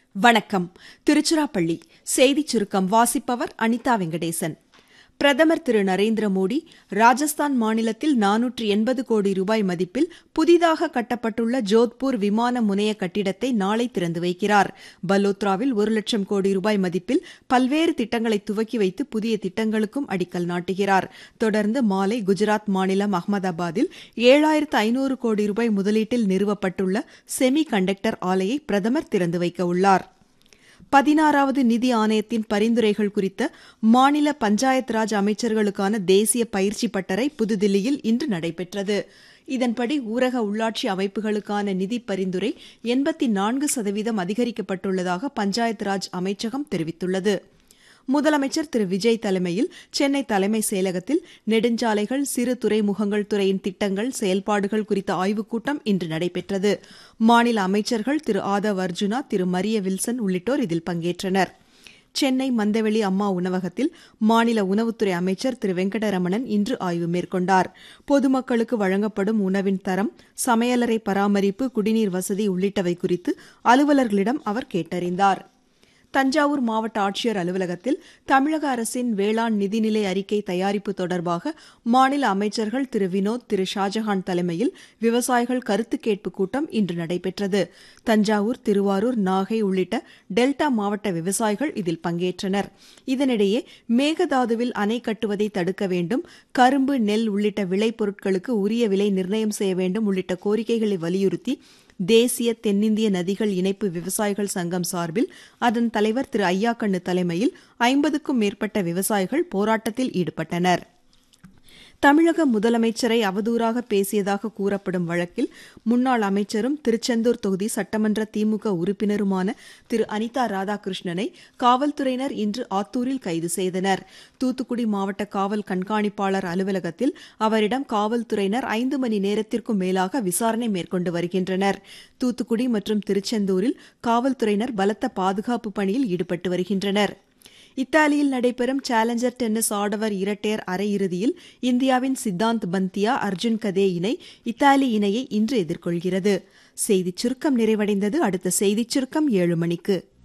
வணக்கம் திருச்சிராப்பள்ளி செய்திச் சுருக்கம் வாசிப்பவர் அனிதா வெங்கடேசன் பிரதமர் திரு நரேந்திர மோடி ராஜஸ்தான் மாநிலத்தில் நானூற்று எண்பது கோடி ரூபாய் மதிப்பில் புதிதாக கட்டப்பட்டுள்ள ஜோத்பூர் விமான முனைய கட்டிடத்தை நாளை திறந்து வைக்கிறார் பலோத்ராவில் ஒரு லட்சம் கோடி ரூபாய் மதிப்பில் பல்வேறு திட்டங்களை துவக்கி வைத்து புதிய திட்டங்களுக்கும் அடிக்கல் நாட்டுகிறார் தொடர்ந்து மாலை குஜராத் மாநிலம் அகமதாபாத்தில் ஏழாயிரத்து ஐநூறு கோடி ரூபாய் முதலீட்டில் நிறுவப்பட்டுள்ள செமி கண்டக்டர் ஆலையை பிரதமர் திறந்து வைக்க உள்ளார் பதினாறாவது நிதி ஆணையத்தின் பரிந்துரைகள் குறித்த மாநில பஞ்சாயத் ராஜ் அமைச்சர்களுக்கான தேசிய பயிற்சி பட்டறை புதுதில்லியில் இன்று நடைபெற்றது இதன்படி ஊரக உள்ளாட்சி அமைப்புகளுக்கான நிதி பரிந்துரை எண்பத்தி நான்கு சதவீதம் அதிகரிக்கப்பட்டுள்ளதாக பஞ்சாயத் ராஜ் அமைச்சகம் தெரிவித்துள்ளது முதலமைச்சர் திரு விஜய் தலைமையில் சென்னை தலைமை செயலகத்தில் நெடுஞ்சாலைகள் சிறு துறைமுகங்கள் துறையின் திட்டங்கள் செயல்பாடுகள் குறித்த ஆய்வுக் கூட்டம் இன்று நடைபெற்றது மாநில அமைச்சர்கள் திரு ஆதவ் அர்ஜுனா திரு மரிய வில்சன் உள்ளிட்டோர் இதில் பங்கேற்றனர் சென்னை மந்தவெளி அம்மா உணவகத்தில் மாநில உணவுத்துறை அமைச்சர் திரு வெங்கடரமணன் இன்று ஆய்வு மேற்கொண்டார் பொதுமக்களுக்கு வழங்கப்படும் உணவின் தரம் சமையலறை பராமரிப்பு குடிநீர் வசதி உள்ளிட்டவை குறித்து அலுவலர்களிடம் அவர் கேட்டறிந்தார் தஞ்சாவூர் மாவட்ட ஆட்சியர் அலுவலகத்தில் தமிழக அரசின் வேளாண் நிதிநிலை அறிக்கை தயாரிப்பு தொடர்பாக மாநில அமைச்சர்கள் திரு வினோத் திரு ஷாஜஹான் தலைமையில் விவசாயிகள் கருத்து கேட்பு கூட்டம் இன்று நடைபெற்றது தஞ்சாவூர் திருவாரூர் நாகை உள்ளிட்ட டெல்டா மாவட்ட விவசாயிகள் இதில் பங்கேற்றனர் இதனிடையே மேகதாதுவில் அணை கட்டுவதை தடுக்க வேண்டும் கரும்பு நெல் உள்ளிட்ட விளைபொருட்களுக்கு உரிய விலை நிர்ணயம் செய்ய வேண்டும் உள்ளிட்ட கோரிக்கைகளை வலியுறுத்தி தேசிய தென்னிந்திய நதிகள் இணைப்பு விவசாயிகள் சங்கம் சார்பில் அதன் தலைவர் திரு ஐயாக்கண்ணு தலைமையில் ஐம்பதுக்கும் மேற்பட்ட விவசாயிகள் போராட்டத்தில் ஈடுபட்டனர் தமிழக முதலமைச்சரை அவதூறாக பேசியதாக கூறப்படும் வழக்கில் முன்னாள் அமைச்சரும் திருச்செந்தூர் தொகுதி சட்டமன்ற திமுக உறுப்பினருமான திரு அனிதா ராதாகிருஷ்ணனை காவல்துறையினர் இன்று ஆத்தூரில் கைது செய்தனர் தூத்துக்குடி மாவட்ட காவல் கண்காணிப்பாளர் அலுவலகத்தில் அவரிடம் காவல்துறையினர் ஐந்து மணி நேரத்திற்கும் மேலாக விசாரணை மேற்கொண்டு வருகின்றனர் தூத்துக்குடி மற்றும் திருச்செந்தூரில் காவல்துறையினர் பலத்த பாதுகாப்பு பணியில் ஈடுபட்டு வருகின்றனர் இத்தாலியில் நடைபெறும் சேலஞ்சர் டென்னிஸ் ஆடவர் இரட்டையர் அரையிறுதியில் இந்தியாவின் சித்தாந்த் பந்தியா அர்ஜுன் கதே இணை இத்தாலி இணையை இன்று எதிர்கொள்கிறது செய்திச் சுருக்கம் நிறைவடைந்தது அடுத்த செய்திச் சுருக்கம் ஏழு மணிக்கு